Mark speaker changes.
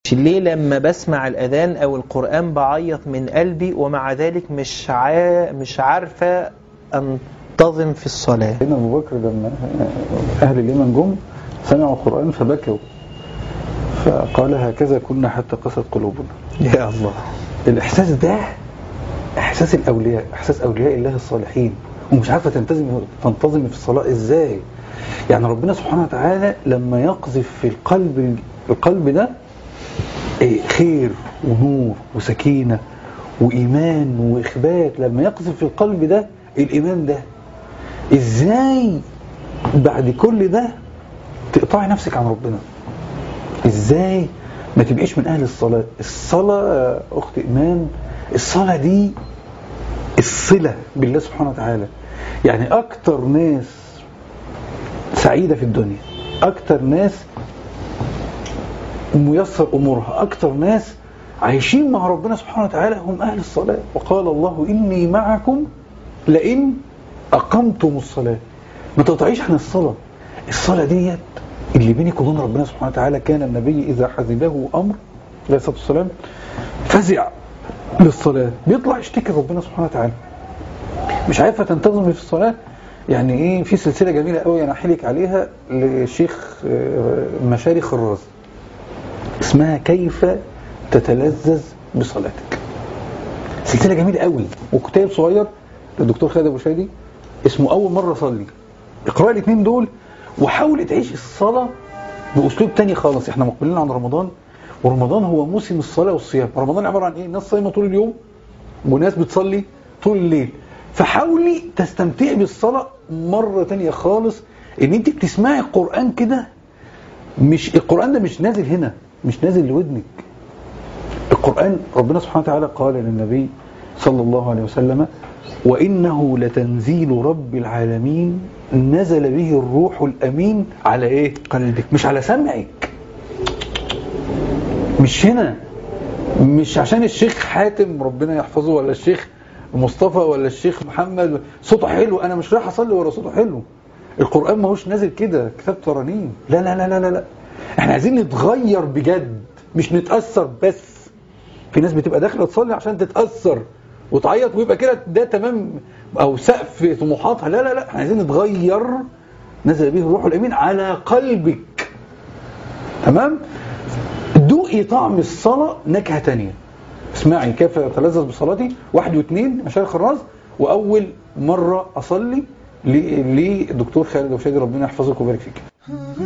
Speaker 1: ليه لما بسمع الأذان أو القرآن بعيط من قلبي ومع ذلك مش عا... مش عارفة أنتظم في الصلاة
Speaker 2: سيدنا أبو بكر لما أهل اليمن جم سمعوا القرآن فبكوا فقال هكذا كنا حتى قست قلوبنا
Speaker 1: يا الله
Speaker 2: الإحساس ده إحساس الأولياء إحساس أولياء الله الصالحين ومش عارفة تنتظم تنتظم في الصلاة إزاي يعني ربنا سبحانه وتعالى لما يقذف في القلب القلب ده خير ونور وسكينة وإيمان وإخبات لما يقذف في القلب ده الإيمان ده إزاي بعد كل ده تقطعي نفسك عن ربنا إزاي ما تبقيش من أهل الصلاة الصلاة أخت إيمان الصلاة دي الصلة بالله سبحانه وتعالى يعني أكتر ناس سعيدة في الدنيا أكتر ناس ميسر أمورها أكتر ناس عايشين مع ربنا سبحانه وتعالى هم أهل الصلاة وقال الله إني معكم لئن أقمتم الصلاة ما تقطعيش عن الصلاة الصلاة ديت اللي بينك وبين ربنا سبحانه وتعالى كان النبي إذا حزبه أمر عليه الصلاة والسلام فزع للصلاة بيطلع يشتكي ربنا سبحانه وتعالى مش عارفة تنتظمي في الصلاة يعني ايه في سلسلة جميلة قوي انا احكي عليها للشيخ مشاري خراز اسمها كيف تتلذذ بصلاتك سلسلة جميلة قوي وكتاب صغير للدكتور خالد ابو شادي اسمه اول مرة صلي اقرأ الاثنين دول وحاول تعيش الصلاة باسلوب تاني خالص احنا مقبلين عن رمضان ورمضان هو موسم الصلاة والصيام رمضان عبارة عن ايه ناس صايمة طول اليوم وناس بتصلي طول الليل فحاولي تستمتعي بالصلاة مرة تانية خالص ان انت بتسمعي القرآن كده مش القرآن ده مش نازل هنا مش نازل لودنك القرآن ربنا سبحانه وتعالى قال للنبي صلى الله عليه وسلم وإنه لتنزيل رب العالمين نزل به الروح الأمين على إيه؟ قلبك مش على سمعك مش هنا مش عشان الشيخ حاتم ربنا يحفظه ولا الشيخ مصطفى ولا الشيخ محمد صوته حلو انا مش رايح اصلي ورا صوته حلو القران ما هوش نازل كده كتاب ترانيم لا لا لا لا لا احنا عايزين نتغير بجد مش نتاثر بس في ناس بتبقى داخله تصلي عشان تتاثر وتعيط ويبقى كده ده تمام او سقف طموحاتها لا لا لا احنا عايزين نتغير نزل به الروح الامين على قلبك تمام دوقي طعم الصلاه نكهه تانيه اسمعي كيف اتلذذ بصلاتي واحد واثنين مشايخ خراز واول مره اصلي لدكتور خالد وشادي ربنا يحفظك ويبارك فيك